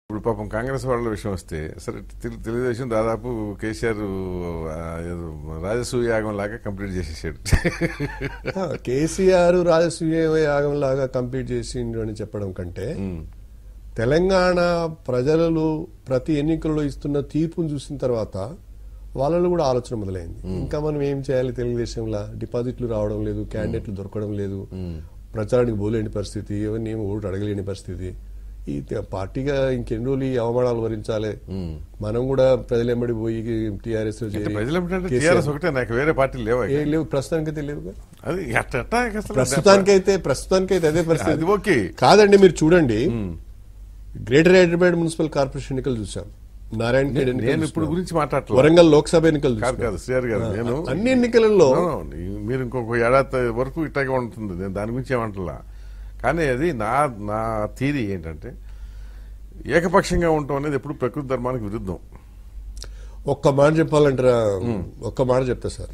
ఇప్పుడు పాపం కాంగ్రెస్ వాళ్ళ విషయం వస్తే సరే తెలు- తెలుగుదేశం దాదాపు కేసీఆర్ ఆ, ఏదో రాజసూయ యాగం లాగా కంప్లీట్ చేసేసాడు ఆ, కేసీఆర్ రాజసూయ యాగం లాగా కంప్లీట్ చేసిండు అని చెప్పడం కంటే ఉమ్, తెలంగాణ ప్రజలు ప్రతి ఎన్నికల్లో ఇస్తున్న తీర్పును చూసిన తర్వాత వాళ్ళలో కూడా ఆలోచన మొదలైంది ఇంకా మనం ఏం చేయాలి తెలుగుదేశంలో డిపాజిట్లు రావడం లేదు క్యాండిడేట్లు దొరకడం లేదు ప్రచారానికి పోలేని పరిస్థితి ఎవరిని ఏమి ఓటు అడగలేని పరిస్థితి ఈ త- పార్టీగా ఇంకెన్ని రోజులు ఈ అవమానాలు భరించాలి ఉమ్. మనం కూడా ప్రజలు ఎంబడి పోయి టీఆర్ఎస్ అంటే ప్రజలు ఏమిటంటే టీఆర్ఎస్ ఒకటే నాకు వేరే పార్టీలు లేవు ఏ లేవు ప్రస్తుతానికైతే లేవుగా అది అట్ట అట్టా అసలు ప్రస్తుతానికైతే ప్రస్తుతానికైతే అదే అది పరిస్థితి ఓకే కాదండి మీరు చూడండి గ్రేటర్ హైదరాబాద్ మున్సిపల్ కార్పొరేషన్ ఎన్నికలు చూసాం నారాయణ ఖేడ్ ఎన్నికలు నేను ఇప్పుడు చూసాం. గురించి మాట్లాడలేదు వరంగల్ లోక్సభ ఎన్నికలు కాదు చూసాం. కాదు శ్రీఆర్ గారు నేను అన్ని ఎన్నికలలో No, no, మీరు ఇంకొక ఏడాది వరకు ఇట్లాగే ఉంటుంది నేను దాని గురించి ఏమంటలా కానీ అది నా నా థీరీ ఏంటంటే ఏకపక్షంగా ఉండటం అనేది ఎప్పుడు ప్రకృతి ధర్మానికి విరుద్ధం ఒక్క మాట చెప్పాలంటారా ఒక్క మాట చెప్తా సార్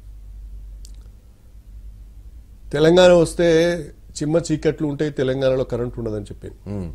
తెలంగాణ వస్తే చిమ్మ చీకట్లు ఉంటాయి తెలంగాణలో కరెంట్ ఉండదని చెప్పింది ఉమ్,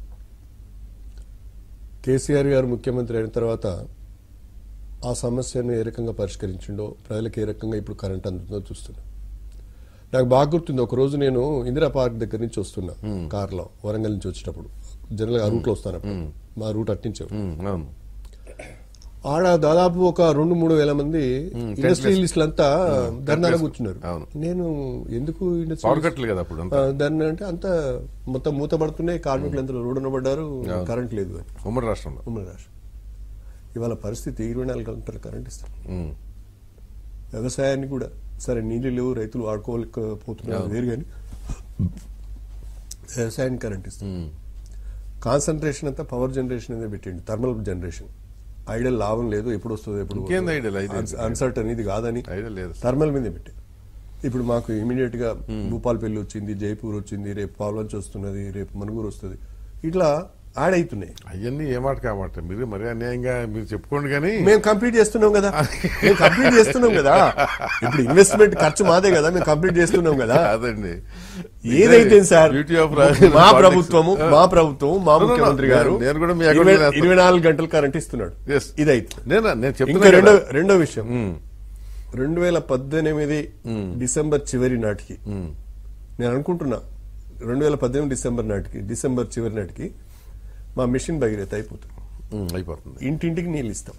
కేసీఆర్ గారు ముఖ్యమంత్రి అయిన తర్వాత ఆ సమస్యను ఏ రకంగా పరిష్కరించిండో ప్రజలకు ఏ రకంగా ఇప్పుడు కరెంట్ అందుతుందో చూస్తున్నా నాకు బాగా గుర్తుంది ఒక రోజు నేను ఇందిరా పార్క్ దగ్గర నుంచి వస్తున్నా కార్లో వరంగల్ నుంచి వచ్చేటప్పుడు జనరల్ గా ఆ రూట్ లో వస్తాను అప్పుడు. మా రూట్ అట్టించావు ఉమ్, అవును ఆడ దాదాపు ఒక రెండు మూడు వేల మంది ఇండస్ట్రియలిస్టులు అంతా ధర్నాలో కూర్చున్నారు అవును. నేను ఎందుకు పవర్ ఇండస్ట్రియలిస్ట్ కట్లు కదా అప్పుడు అంతా ఆ, దాన్ని అంటే అంత మొత్తం మూతపడుతున్నాయి కార్మికులు అంతా రోడ్డున పడ్డారు కరెంట్ లేదు అని ఉమ్మడి రాష్ట్రంలో ఉమ్మడి రాష్ట్రం ఇవాళ పరిస్థితి ఇరవై నాలుగు గంటలు కరెంట్ ఇస్తారు ఉమ్, వ్యవసాయాన్ని కూడా సరే నీళ్ళు లేవు రైతులు వాడుకోలేకపోతున్నారు వేరు కానీ వ్యవసాయానికి కరెంట్ ఇస్తారు ఉమ్, కాన్సన్ట్రేషన్ అంతా పవర్ జనరేషన్ అనేది పెట్టిండు థర్మల్ జనరేషన్ ఐడల్ లాభం లేదు ఎప్పుడు వస్తుంది ఎప్పుడు ఇంకేంది idle? ఐదు అన్సర్టన్ ఇది కాదని అయితే లేదు థర్మల్ మీద పెట్టారు ఇప్పుడు మాకు ఇమీడియట్ గా భూపాలపల్లి వచ్చింది జైపూర్ వచ్చింది రేపు పాల్వంచ్ వస్తున్నది రేపు మనుగూరు వస్తుంది ఇట్లా యాడ్ అవుతున్నాయి అవన్నీ ఏ మాట కామాట మీరు మరీ అన్యాయంగా మీరు చెప్పుకోండి కానీ మేము కంప్లీట్ చేస్తున్నాం కదా మేము కంప్లీట్ చేస్తున్నాం కదా ఇప్పుడు ఇన్వెస్ట్మెంట్ ఖర్చు మాదే కదా మేము కంప్లీట్ చేస్తున్నాం కదా అదండి ఏదైతే సార్ బ్యూటీ ఆఫ్ మా ప్రభుత్వము మా ప్రభుత్వం మా No, no, no. ముఖ్యమంత్రి గారు నేను కూడా మీ ఇరవై అకౌంట్లో ఇరవై నాలుగు గంటలు కరెంట్ ఇస్తున్నాడు Yes. ఇదైతే నేను నేను ఇంకా చెప్తున్నా రెండో కదా. రెండో విషయం ఉమ్, రెండు వేల పద్దెనిమిది డిసెంబర్ చివరి నాటికి ఉమ్, నేను అనుకుంటున్నా రెండు వేల పద్దెనిమిది డిసెంబర్ నాటికి డిసెంబర్ చివరి నాటికి మా మిషన్ భగీరథ అయిపోతుంది ఉమ్, అయిపోతుంది ఇంటింటికి నీళ్ళు ఇస్తాం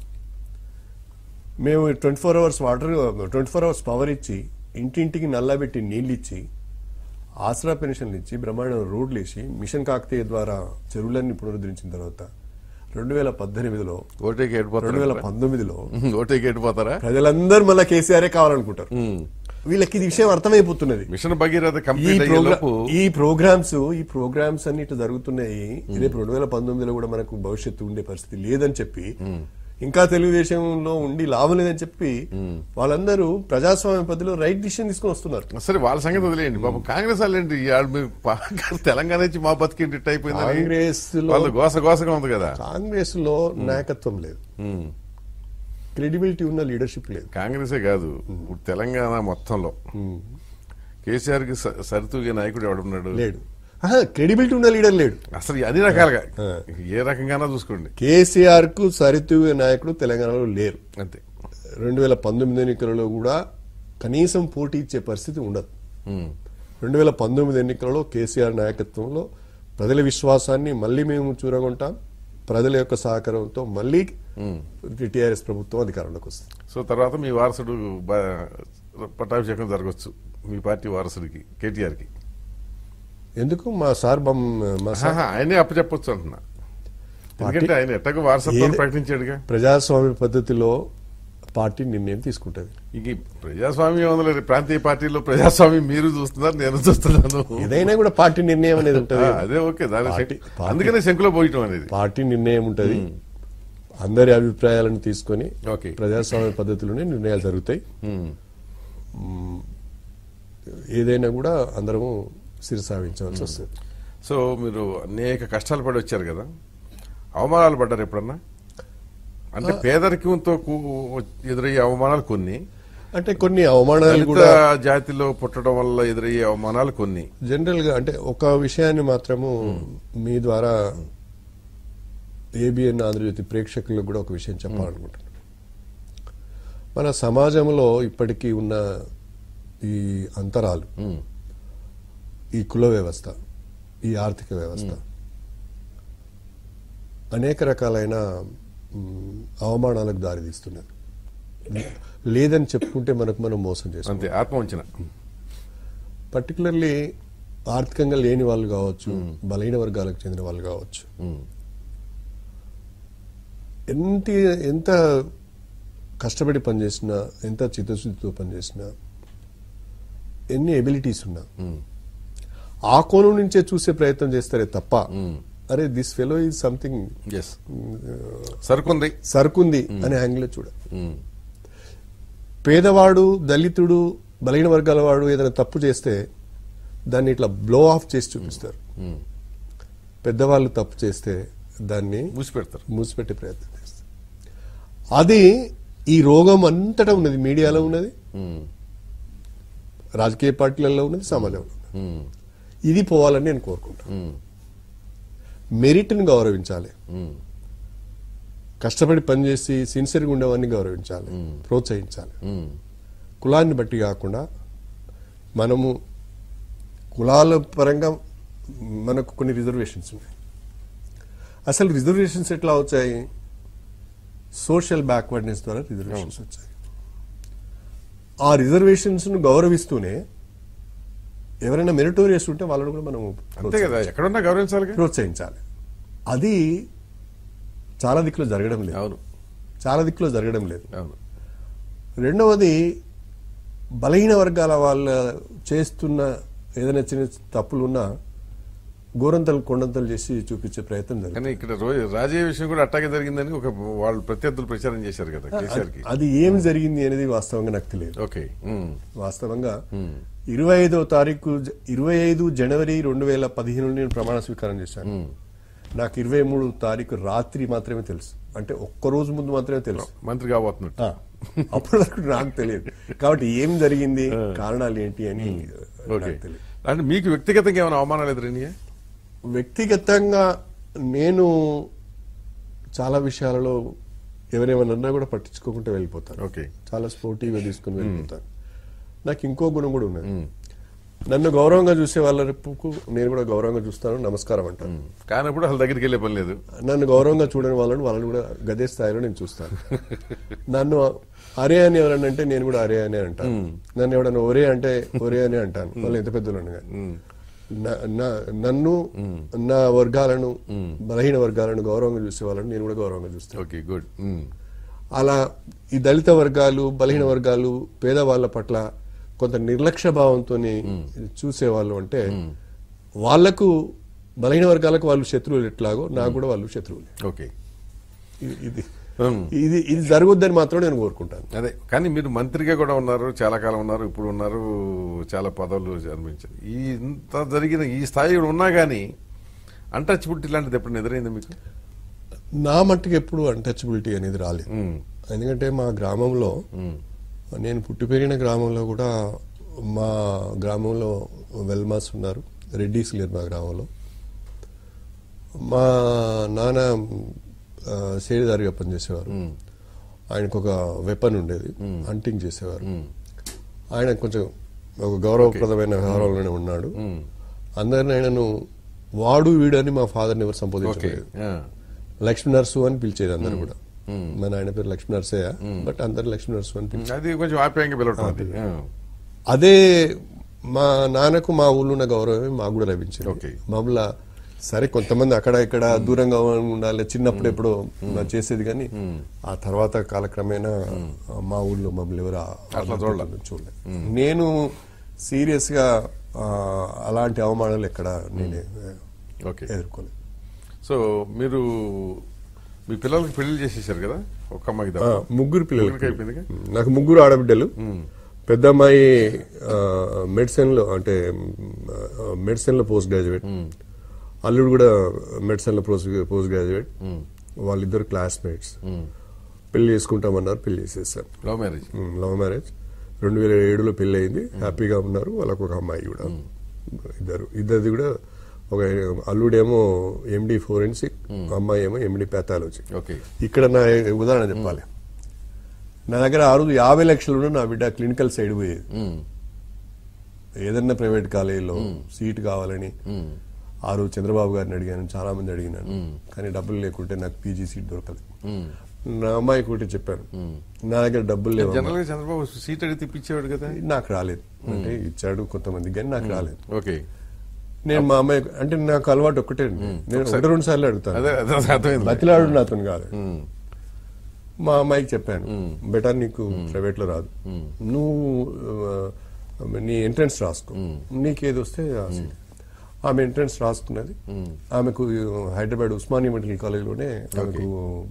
మేము twenty four hours water twenty four hours power ఇచ్చి ఇంటింటికి నల్లబెట్టి నీళ్ళు ఇచ్చి ఆసరా పెన్షన్లు ఇచ్చి బ్రహ్మాండ రోడ్లు వేసి మిషన్ కాకతీయ ద్వారా చెరువులన్నీ పునరుద్ధరించిన తర్వాత రెండు వేల పద్దెనిమిదిలో ఓటేకి రెండు వేల ఎడిపోతారా పంతొమ్మిదిలో ఓటేకి ఎడిపోతారా ప్రజలందరూ మళ్ళీ కేసీఆరే కావాలనుకుంటారు ఉమ్. వీళ్ళకి ఇది విషయం అర్థమైపోతున్నది మిషన్ భగీరథ ఈ కంప్లీట్ అయ్యే ప్రోగ్రా- లోపు ఈ ప్రోగ్రామ్స్ ఈ ప్రోగ్రామ్స్ అన్ని ఇట్లా జరుగుతున్నాయి రేపు రెండు వేల పంతొమ్మిదిలో కూడా మనకు భవిష్యత్తు ఉండే పరిస్థితి లేదని చెప్పి ఇంకా తెలుగుదేశంలో ఉండి లాభం లేదని చెప్పి వాళ్ళందరూ ప్రజాస్వామ్య పద్ధతిలో రైట్ డిసిషన్ తీసుకొని వస్తున్నారు సరే వాళ్ళ సంగతి వదిలేయండి పాపం కాంగ్రెస్ వాళ్ళేంటి ఇవాళ మీరు పా- తెలంగాణ నుంచి మా బతికింటి ఇట్ట అయిపోయిందని కాంగ్రెస్ లో వాళ్ళు గోస గోసగా ఉంది కదా కాంగ్రెస్ లో నాయకత్వం లేదు ఉమ్. క్రెడిబిలిటీ ఉన్న లీడర్షిప్ లేదు కాంగ్రెసే కాదు ఇప్పుడు తెలంగాణ మొత్తంలో కేసీఆర్ కి స- సరితూగే నాయకుడు ఎవడున్నాడు లేడు క్రెడిబిలిటీ ఉన్న లీడర్ లేడు అసలు అన్ని రకాలుగా ఏ రకంగానో చూసుకోండి కేసీఆర్ కు సరితూగే నాయకుడు తెలంగాణలో లేరు అంతే రెండు వేల పంతొమ్మిది ఎన్నికలలో కూడా కనీసం పోటీ ఇచ్చే పరిస్థితి ఉండదు ఉమ్. రెండు వేల పంతొమ్మిది ఎన్నికలలో కేసీఆర్ నాయకత్వంలో ప్రజల విశ్వాసాన్ని మళ్ళీ మేము చూరగొంటాం ప్రజల యొక్క సహకారంతో మళ్ళీ టీఆర్ఎస్ ప్రభుత్వం అధికారంలోకి వస్తుంది సో తర్వాత మీ వారసుడు బ- పట్టాభిషేకం జరగచ్చు మీ పార్టీ వారసుడికి కేటీఆర్ కి ఎందుకు మా సార్ బమ్ మా సార్ ఆహా, ఆయనే అప్పచెప్పొచ్చు అంటున్నా ఎందుకంటే ఆయన ఎట్టకు వారసత్వం ఏది- ప్రకటించాడుగా ప్రజాస్వామ్య పద్ధతిలో పార్టీ నిర్ణయం తీసుకుంటది ఇక ఈ ప్రజాస్వామ్యం ఉందిలే ప్రాంతీయ పార్టీలో ప్రజాస్వామ్యం మీరు చూస్తున్నారు నేను చూస్తున్నాను ఏదైనా కూడా పార్టీ నిర్ణయం అనేది ఆ, ఉంటది అదే ఓకే దాని పార్టీ- శంకు- పార్టీ- అందుకనే శంకులో పోయటం అనేది పార్టీ నిర్ణయం ఉంటది అందరి అభిప్రాయాలను తీసుకొని ఓకే. ప్రజాస్వామ్య పద్ధతిలోనే నిర్ణయాలు జరుగుతాయి ఉమ్. ఏదైనా కూడా అందరము శిరసావించవలసి వస్తుంది సో మీరు అనేక కష్టాలు పడి వచ్చారు కదా అవమానాలు పడ్డారు ఎప్పుడన్నా అంటే పేదరికంతో కూ- ఎదురయ్యే అవమానాలు కొన్ని అంటే కొన్ని అవమానాలు దళిత కూడా జాతిలో పుట్టడం వల్ల ఎదురయ్యే అవమానాలు కొన్ని జనరల్ గా అంటే ఒక విషయాన్ని మాత్రము మీ ద్వారా ఏబిఎన్ ఆంధ్రజ్యోతి ప్రేక్షకులకు కూడా ఒక విషయం చెప్పాలనుకుంటున్నాను మన సమాజంలో ఇప్పటికీ ఉన్న ఈ అంతరాలు ఉమ్, ఈ కుల వ్యవస్థ ఈ ఆర్థిక వ్యవస్థ అనేక రకాలైన మ్, అవమానాలకు దారితీస్తున్నది లేదని చెప్పుకుంటే మనకు మనం మోసం చేస్తాం అంతే ఆత్మవంచన పర్టికులర్లీ ఆర్థికంగా లేని వాళ్ళు కావచ్చు బలహీన వర్గాలకు చెందిన వాళ్ళు కావచ్చు ఉమ్, ఎంత ఎంత కష్టపడి పనిచేసినా ఎంత చిత్తశుద్ధితో పనిచేసినా ఎన్ని ఎబిలిటీస్ ఉన్నా ఉమ్, ఆ కోణం నుంచే చూసే ప్రయత్నం చేస్తారే తప్ప ఉమ్, అరే దిస్ ఫెలో ఈజ్ సంథింగ్ ఎస్ సరుకుంది సరుకుంది అనే యాంగిల్ చూడ ఉమ్, పేదవాడు దళితుడు బలహీన వర్గాల వాడు ఏదైనా తప్పు చేస్తే దాన్ని ఇట్లా బ్లో ఆఫ్ చేసి చూపిస్తారు ఉమ్, పెద్దవాళ్ళు తప్పు చేస్తే దాన్ని మూసి పెడతారు మూసిపెట్టే ప్రయత్నం చేస్తారు అది ఈ రోగం అంతటా ఉన్నది మీడియాలో ఉన్నది ఉమ్, రాజకీయ పార్టీలలో ఉన్నది సమాజంలో ఉన్నది ఉమ్, ఇది పోవాలని నేను కోరుకుంటాను ఉమ్, మెరిట్ని గౌరవించాలి ఉమ్, కష్టపడి పనిచేసి సిన్సియర్గా ఉండేవాడిని గౌరవించాలి ప్రోత్సహించాలి ఉమ్, కులాన్ని బట్టి కాకుండా మనము కులాల పరంగా మనకు కొన్ని రిజర్వేషన్స్ ఉన్నాయి అసలు రిజర్వేషన్స్ ఎట్లా వచ్చాయి సోషల్ బ్యాక్వర్డ్నెస్ ద్వారా రిజర్వేషన్స్ వచ్చాయి ఆ రిజర్వేషన్స్ ను గౌరవిస్తూనే ఎవరైనా మెరిటోరియస్ ఉంటే వాళ్ళని కూడా మనం అంతే కదా ఎక్కడున్నా గౌరవించాలి ప్రోత్సహించాలి అది చాలా దిక్కులో జరగడం లేదు అవును చాలా దిక్కులో జరగడం లేదు అవును రెండవది బలహీన వర్గాల వాళ్ళ చేస్తున్న ఏదైనా చిన్న తప్పులు ఉన్నా గోరంతలు కొండంతలు చేసి చూపించే ప్రయత్నం జరుగుతుంది కానీ ఇక్కడ రో- రాజయ్య విషయం కూడా అట్టాగే జరిగిందని ఒక వాళ్ళు ప్రత్యర్థులు ప్రచారం చేశారు కదా కేసీఆర్ కి అది ఏం జరిగింది అనేది వాస్తవంగా నాకు తెలియదు ఓకే ఉమ్, వాస్తవంగా ఇరవై ఐదో తారీఖు జ- ఇరవై ఐదు జనవరి రెండు వేల పదిహేను నేను ప్రమాణ స్వీకారం చేశాను ఉమ్. నాకు ఇరవై మూడు తారీఖు రాత్రి మాత్రమే తెలుసు అంటే ఒక్క రోజు ముందు మాత్రమే తెలుసు మంత్రి కాబోతున్నట్టు ఆ, అప్పటి వరకు నాకు తెలియదు కాబట్టి ఏం జరిగింది కారణాలు ఏంటి అని ఓకే నాకు తెలియదు అంటే మీకు వ్యక్తిగతంగా ఏమైనా అవమానాలు ఎదురైనాయా వ్యక్తిగతంగా నేను చాలా విషయాలలో ఎవరేమన్నా కూడా పట్టించుకోకుండా వెళ్ళిపోతాను ఓకే చాలా స్పోర్టివ్గా తీసుకుని వెళ్ళిపోతాను నాకు ఇంకో గుణం కూడా ఉన్నది నన్ను గౌరవంగా చూసే వాళ్ళ రేపుకు నేను కూడా గౌరవంగా చూస్తాను నమస్కారం అంటాను కానప్పుడు అసలు దగ్గరికి వెళ్ళే పని లేదు నన్ను గౌరవంగా చూడని వాళ్ళని వాళ్ళని కూడా గదే స్థాయిలో నేను చూస్తాను నన్ను అరే అని ఎవరన్నా అంటే నేను కూడా అరే అని అంటాను నన్ను ఎవడన్నా ఒరే అంటే ఒరే అని అంటాను వాళ్ళు ఎంత పెద్దలు కానీ నా- నా- నన్ను నా వర్గాలను బలహీన వర్గాలను గౌరవంగా చూసే వాళ్ళని నేను కూడా గౌరవంగా చూస్తాను ఓకే గుడ్ అలా ఈ దళిత వర్గాలు బలహీన వర్గాలు పేదవాళ్ళ పట్ల కొంత నిర్లక్ష్య భావంతో చూసేవాళ్ళు అంటే వాళ్లకు బలహీన వర్గాలకు వాళ్ళు శత్రువులు ఎట్లాగో నాకు కూడా వాళ్ళు శత్రువులు ఓకే ఇది ఇది ఇది జరగొద్దని మాత్రం నేను కోరుకుంటాను అదే కానీ మీరు మంత్రిగా కూడా ఉన్నారు చాలా కాలం ఉన్నారు ఇప్పుడు ఉన్నారు చాలా పదవులు జన్మించారు ఈ ఇంత జరిగిన ఈ స్థాయి ఉన్నా కానీ అన్టచబిలిటీ లాంటిది ఎప్పుడు ఎదురైంది మీకు నా మట్టుకు ఎప్పుడు అన్టచబిలిటీ అనేది రాలేదు ఉమ్, ఎందుకంటే మా గ్రామంలో ఉమ్, నేను పుట్టి పెరిగిన గ్రామంలో కూడా మా గ్రామంలో వెల్మాస్ ఉన్నారు రెడ్డీస్ లేరు మా గ్రామంలో మా నాన్న ఆ, సేడిదారిగా పనిచేసేవారు ఆయనకు ఒక వెపన్ ఉండేది హంటింగ్ చేసేవారు ఆయన కొంచెం ఒక గౌరవప్రదమైన వ్యవహారంలోనే ఉన్నాడు ఉమ్, అందరిని ఆయనను వాడు వీడు అని మా ఫాదర్ని ఎవరు ఓకే సంబోధించలేదు ఆ, లక్ష్మీ నర్సు అని పిలిచేది అందరు కూడా మా నాయన పేరు లక్ష్మీ నర్సయ్య బట్ అందరు లక్ష్మీ నర్సు అని పిలిచేది అది కొంచెం ఆప్యాయంగా పిలవటం అది ఆ, అదే మా నాన్నకు మా ఊళ్ళో ఉన్న గౌరవమే మాకు కూడా లభించింది ఓకే. మామూలుగా సరే కొంతమంది అక్కడ ఇక్కడ దూరంగా ఉండాలి చిన్నప్పుడు ఎప్పుడో చేసేది కానీ ఆ తర్వాత కాలక్రమేణా మా ఊళ్ళో మమ్మల్ని ఎవరు ఆ- అట్లా చూడలే. చూడలేదు నేను సీరియస్ గా ఆ, అలాంటి అవమానాలు ఎక్కడ నేనే ఓకే ఎదుర్కోలేదు సో మీరు మీ పిల్లలకి పెళ్లి చేసేసారు కదా ఒక్క అమ్మాయికి ఆ, తప్ప ముగ్గురు పిల్లలు ముగ్గురికి అయిపోయిందిగా? నాకు ముగ్గురు ఆడబిడ్డలు పెద్ద అమ్మాయి మెడిసిన్ లో అంటే మెడిసిన్ లో పోస్ట్ గ్రాడ్యుయేట్ అల్లుడు కూడా మెడిసిన్ లో పోస్ట్ పోస్ట్ గ్రాడ్యుయేట్ వాళ్ళిద్దరు క్లాస్మేట్స్ పెళ్లి చేసుకుంటామన్నారు పెళ్లి చేసేసాం లవ్ మ్యారేజ్ లవ్ మ్యారేజ్ రెండు వేల ఏడులో పెళ్లి అయింది హ్యాపీగా ఉన్నారు వాళ్ళకు ఒక అమ్మాయి కూడా ఇద్దరు ఇద్దరిది కూడా ఒక అల్లుడేమో ఎండి ఫోరెన్సిక్ అమ్మాయి ఏమో ఎండి ప్యాథాలజీ ఓకే ఇక్కడ నా ఉదాహరణ చెప్పాలి నా దగ్గర ఆ రోజు యాభై లక్షలు ఉన్న నా బిడ్డ క్లినికల్ సైడ్ పోయేది ఉమ్, ఏదన్నా ప్రైవేట్ కాలేజీలో సీట్ కావాలని ఉమ్, ఆ రోజు చంద్రబాబు గారిని అడిగాను చాలా మంది అడిగినాను కానీ డబ్బులు లేకుంటే నాకు పీజీ సీట్ దొరకలేదు ఉమ్. నా అమ్మాయి కూడా చెప్పాను నా దగ్గర డబ్బులు లేవు జనరల్ గా చంద్రబాబు సీట్ అడిగితే ఇప్పించేవాడు కదా నాకు రాలేదు అంటే ఇచ్చాడు కొంతమందికి కానీ నాకు రాలేదు ఓకే నేను మా అమ్మాయి అంటే నాకు అలవాటు ఒక్కటే అండి. నేను ఒకటి రెండు సార్లు అడుగుతాను అదే అదే అర్థమైంది బతిలాడు నాతో కాదు ఉమ్, మా అమ్మాయికి చెప్పాను బెటర్ నీకు ప్రైవేట్ లో రాదు నువ్వు ఆ, నీ ఎంట్రన్స్ రాసుకో నీకేది వస్తే ఆ seat. ఆమె ఎంట్రన్స్ రాసుకున్నది ఆమెకు హైదరాబాద్ ఉస్మానియా మెడికల్ కాలేజ్లోనే ఆమెకు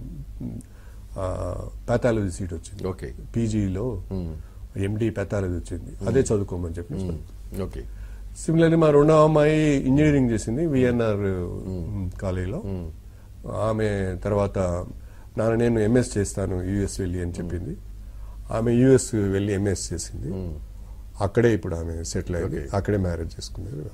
పాథాలజీ సీట్ వచ్చింది ఓకే పీజీలో ఎండి పాథాలజీ వచ్చింది అదే చదువుకోమని చెప్పి ఓకే సిమిలర్లీ మా రెండో అమ్మాయి ఇంజనీరింగ్ చేసింది విఎన్ఆర్ కాలేజీలో ఆమె తర్వాత నాన్న నేను ఎంఎస్ చేస్తాను యుఎస్ వెళ్ళి అని చెప్పింది ఆమె యుఎస్ వెళ్ళి ఎంఎస్ చేసింది అక్కడే ఇప్పుడు ఆమె సెటిల్ అయింది అక్కడే మ్యారేజ్ చేసుకుంది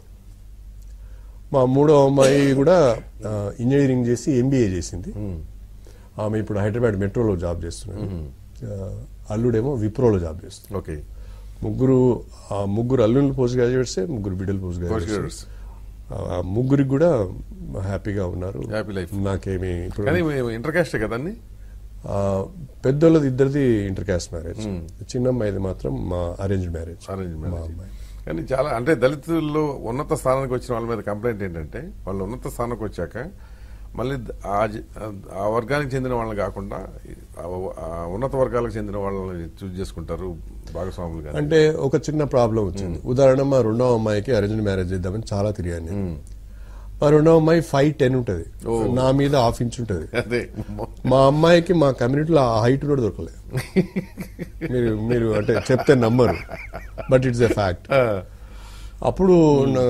మా మూడో అమ్మాయి కూడా ఆ, ఇంజనీరింగ్ చేసి ఎంబీఏ చేసింది ఆమె ఇప్పుడు హైదరాబాద్ మెట్రోలో జాబ్ చేస్తున్నారు ఆ, అల్లుడేమో విప్రోలో జాబ్ చేస్తుంది ఓకే ముగ్గురు ఆ ముగ్గురు అల్లుళ్ళు పోస్ట్ గ్రాడ్యుయేట్సే ముగ్గురు బిడ్డలు పోస్ట్ Post గ్రాడ్యుయేట్స్ graduates. ఆ ముగ్గురికి కూడా హ్యాపీగా ఉన్నారు Happy life. నాకేమి ఇప్పుడు కానీ ఇంటర్ కాస్ట్ కదా అన్ని ఆ, పెద్దోళ్ళది ఇద్దరిది ఇంటర్ క్యాస్ట్ మ్యారేజ్ చిన్నమ్మాయిది మాత్రం మా అరేంజ్ మ్యారేజ్ అరేంజ్ మా మ్యారేజ్ అమ్మాయి కానీ చాలా అంటే దళితుల్లో ఉన్నత స్థానానికి వచ్చిన వాళ్ళ మీద కంప్లైంట్ ఏంటంటే వాళ్ళు ఉన్నత స్థానానికి వచ్చాక మళ్ళీ ఆ జ- ఆ వర్గానికి చెందిన వాళ్ళని కాకుండా ఆ- ఆ ఉన్నత వర్గాలకు చెందిన వాళ్ళని చూజ్ చేసుకుంటారు భాగస్వాములు కానీ అంటే ఒక చిన్న ప్రాబ్లం వచ్చింది ఉదాహరణ మా రెండో అమ్మాయికి అరేంజ్ మ్యారేజ్ చేద్దామని చాలా తిరిగాను నేను. మా రెండో అమ్మాయి ఫైవ్ టెన్ ఉంటది ఓ. నా మీద హాఫ్ ఇంచ్ ఉంటది అదే మా అమ్మాయికి మా కమ్యూనిటీలో ఆ హైట్ కూడా దొరకలేదు మీరు మీరు అంటే చెప్తే నమ్మరు బట్ ఇట్స్ ఎ ఫ్యాక్ట్ ఆ, అప్పుడు నా-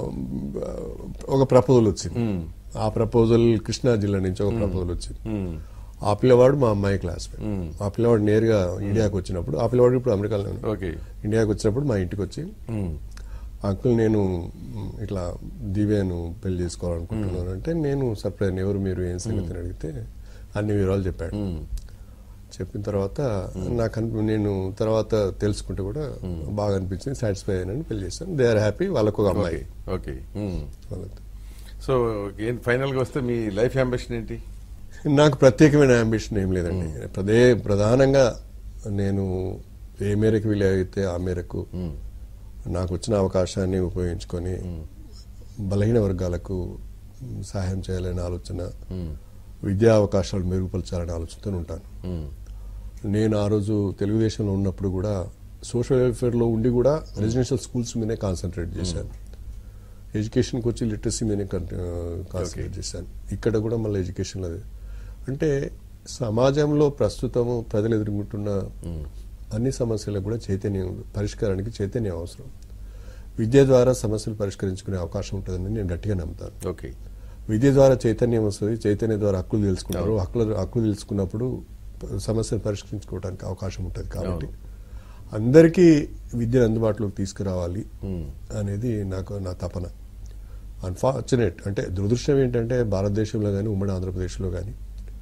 ఒక ప్రపోజల్ వచ్చింది ఆ ప్రపోజల్ కృష్ణా జిల్లా నుంచి ఒక ప్రపోజల్ వచ్చింది ఉమ్, ఆ పిల్లవాడు మా అమ్మాయి క్లాస్ ఆ పిల్లవాడు నేరుగా ఇండియాకి వచ్చినప్పుడు ఆ పిల్లవాడు ఇప్పుడు అమెరికాలో ఉన్నాడు. ఓకే ఇండియాకి వచ్చినప్పుడు మా ఇంటికి వచ్చి ఉమ్, అంకుల్ నేను మ్, ఇట్లా దివ్యను పెళ్లి చేసుకోవాలనుకుంటున్నాను అంటే నేను సర్ప్రైజ్ ఎవరు మీరు ఏం సంగతి అని అడిగితే అన్ని వివరాలు చెప్పాడు చెప్పిన తర్వాత నాకు అనిపి నేను తర్వాత తెలుసుకుంటే కూడా బాగా అనిపించింది సాటిస్ఫై అయినని పెళ్లి చేశాను దే ఆర్ హ్యాపీ వాళ్ళకు ఒక అమ్మాయి ఓకే ఉమ్. వాళ్ళతో. సో ఏంటి ఫైనల్ గా వస్తే మీ లైఫ్ అంబిషన్ ఏంటి నాకు ప్రత్యేకమైన అంబిషన్ ఏం లేదండి ప్రదే ప్రధానంగా నేను ఏ మేరకు వీలైతే ఆ మేరకు నాకు వచ్చిన అవకాశాన్ని ఉపయోగించుకొని బలహీన వర్గాలకు సహాయం చేయాలనే ఆలోచన విద్యా అవకాశాలు మెరుగుపరచాలనే ఆలోచనతో ఉంటాను ఉమ్, నేను ఆ రోజు తెలుగుదేశంలో ఉన్నప్పుడు కూడా సోషల్ వెల్ఫేర్లో ఉండి కూడా రెసిడెన్షియల్ స్కూల్స్ మీదే కాన్సన్ట్రేట్ చేశాను ఎడ్యుకేషన్కి వచ్చి లిటరసీ మీదే కాన్సన్ట్రేట్ చేశాను ఇక్కడ కూడా మళ్ళీ ఎడ్యుకేషన్ అదే అంటే సమాజంలో ప్రస్తుతము ప్రజలు ఎదుర్కొంటున్న అన్ని సమస్యలకు కూడా చైతన్యం పరిష్కారానికి చైతన్యం అవసరం విద్య ద్వారా సమస్యలు పరిష్కరించుకునే అవకాశం ఉంటుందని నేను గట్టిగా నమ్ముతాను ఓకే విద్య ద్వారా చైతన్యం వస్తుంది చైతన్యం ద్వారా హక్కులు తెలుసుకుంటారు హక్కులు హక్కులు తెలుసుకున్నప్పుడు సమస్యలు పరిష్కరించుకోవడానికి అవకాశం ఉంటుంది కాబట్టి అందరికీ విద్యను అందుబాటులోకి తీసుకురావాలి అనేది నాకు నా తపన అన్ఫార్చునేట్ అంటే దురదృష్టం ఏంటంటే భారతదేశంలో కానీ ఉమ్మడి ఆంధ్రప్రదేశ్లో కానీ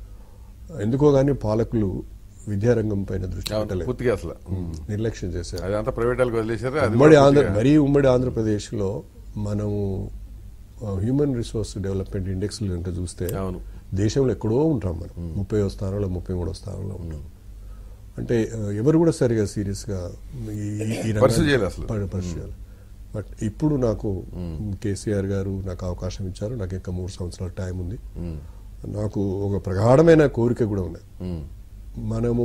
ఎందుకో కానీ పాలకులు విద్యారంగం పైన దృష్టి అవును, పెట్టలేదు పూర్తిగా అసలు నిర్లక్ష్యం చేశారు అదంతా ప్రైవేట్ వాళ్ళకి వదిలేశారు అది ఉమ్మడి కూడా ఆంధ్ర పూర్తిగా- మరీ ఉమ్మడి ఆంధ్రప్రదేశ్లో మనము హ్యూమన్ రిసోర్స్ డెవలప్మెంట్ ఇండెక్స్ కనుక చూస్తే అవును. దేశంలో ఎక్కడో ఉంటాం మనం ముప్పై స్థానంలో ముప్పై మూడో స్థానంలో ఉంటాం అంటే ఆ, ఎవరు కూడా సరిగా సీరియస్ గా ఈ ఈ రంగాన్ని Pursue చేయలేదు అసలు. ప- pursue చేయాలి. బట్ ఇప్పుడు నాకు కేసీఆర్ గారు నాకు అవకాశం ఇచ్చారు నాకు ఇంకా మూడు సంవత్సరాల టైం ఉంది నాకు ఒక ప్రగాఢమైన కోరిక కూడా ఉంది ఉమ్, మనము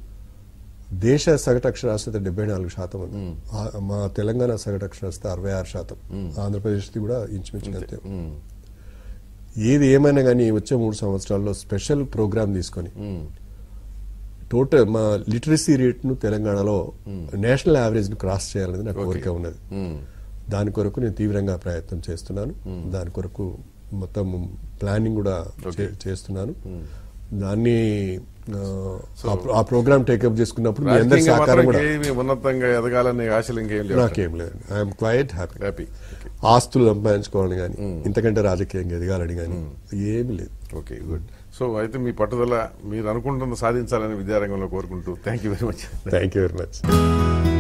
దేశ సగటు అక్షరాస్యత డెబ్బై నాలుగు శాతం ఉంది ఆ- మా తెలంగాణ సగటు అక్షరాస్యత అరవై ఆరు శాతం ఆంధ్రప్రదేశ్ది కూడా ఇంచుమించు అంతే ఉమ్, ఏది ఏమైనా కానీ వచ్చే మూడు సంవత్సరాల్లో స్పెషల్ ప్రోగ్రామ్ తీసుకొని ఉమ్, టోటల్ మా లిటరసీ రేట్ను తెలంగాణలో నేషనల్ యావరేజ్ ను క్రాస్ చేయాలనేది నాకు కోరిక ఉన్నది ఉమ్, దాని కొరకు నేను తీవ్రంగా ప్రయత్నం చేస్తున్నాను దాని కొరకు మొత్తం ప్లానింగ్ కూడా చే- చేస్తున్నాను దాన్ని ఆ, ఆ ప్రోగ్రామ్ టేకప్ చేసుకున్నప్పుడు మీ అందరి రాజకీయంగా సహకారం మాత్రం కూడా ఇంకేమీ ఉన్నతంగా ఎదగాలనే ఆశలు ఇంకేం లేవు నాకేం లేదు ఐఎమ్ క్వైట్ హ్యాపీ హ్యాపీ ఆస్తులు సంపాదించుకోవాలని కానీ ఇంతకంటే రాజకీయంగా ఎదగాలని కానీ ఏమి లేదు ఓకే గుడ్ సో అయితే మీ పట్టుదల మీరు అనుకుంటున్న సాధించాలని విద్యారంగంలో కోరుకుంటూ thank you very much thank you very much